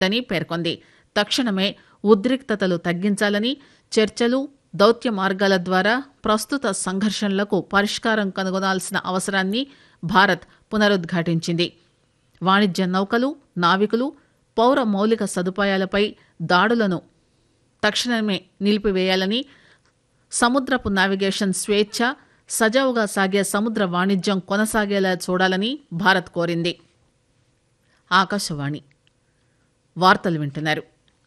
అని పేర్కొంది తక్షణమే ఉద్రిక్తతలు తగ్గించాలని చర్చలు దౌత్య మార్గాల ద్వారా ప్రస్తుత సంఘర్షణలకు పరిష్కారం కనుగొనాల్సిన అవసరాన్ని భారత్ పునరుద్ఘాటించింది వాణిజ్య నౌకలు నావికులు పౌర మౌలిక సదుపాయాలపై దాడులను తక్షణమే నిలిపివేయాలని సముద్రపు నావిగేషన్ స్వేచ్ఛ సజావుగా సాగే సముద్ర వాణిజ్యం కొనసాగేలా చూడాలని భారత్ కోరింది ఆకాశవాణి వార్తలు వింటున్నారు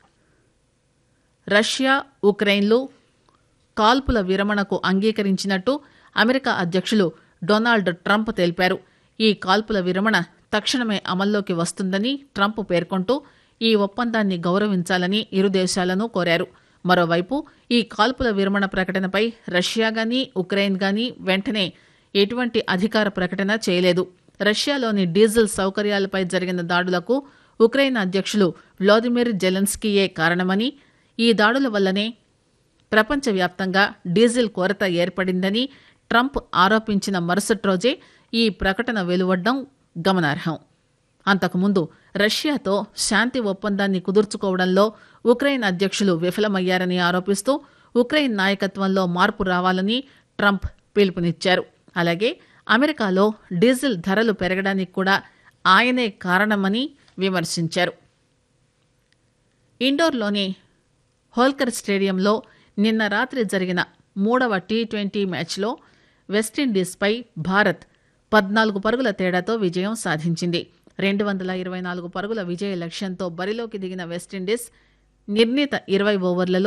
రష్యా ఉక్రెయిన్లు కాల్పుల విరమణకు అంగీకరించినట్టు అమెరికా అధ్యక్షులు డొనాల్డ్ ట్రంప్ తెలిపారు ఈ కాల్పుల విరమణ తక్షణమే అమల్లోకి వస్తుందని ట్రంప్ పేర్కొంటూ ఈ ఒప్పందాన్ని గౌరవించాలని ఇరు దేశాలను కోరారు మరోవైపు ఈ కాల్పుల విరమణ ప్రకటనపై రష్యా గాని ఉక్రెయిన్ గాని వెంటనే ఎటువంటి అధికార ప్రకటన చేయలేదు రష్యాలోని డీజిల్ సౌకర్యాలపై జరిగిన దాడులకు ఉక్రెయిన్ అధ్యక్షులు వ్లాదిమిర్ జెలెన్స్కీయే కారణమని ఈ దాడుల వల్లనే ప్రపంచవ్యాప్తంగా డీజిల్ కొరత ఏర్పడిందని ట్రంప్ ఆరోపించిన మరుసటి రోజే ఈ ప్రకటన వెలువడ్డం గమనార్హం అంతకుముందు రష్యాతో శాంతి ఒప్పందాన్ని కుదుర్చుకోవడంలో ఉక్రెయిన్ అధ్యక్షులు విఫలమయ్యారని ఆరోపిస్తూ ఉక్రెయిన్ నాయకత్వంలో మార్పు రావాలని ట్రంప్ పిలుపునిచ్చారు అలాగే అమెరికాలో డీజిల్ ధరలు పెరగడానికి కూడా ఆయనే కారణమని విమర్శించారు ఇండోర్లోని హోల్కర్ స్టేడియంలో నిన్న రాత్రి జరిగిన మూడవ టీ ట్వంటీ మ్యాచ్లో వెస్టిండీస్పై భారత్ పద్నాలుగు పరుగుల తేడాతో విజయం సాధించింది రెండు వందల ఇరవై నాలుగు పరుగుల విజయ లక్ష్యంతో బరిలోకి దిగిన వెస్టిండీస్ నిర్ణీత ఇరవై ఓవర్లలో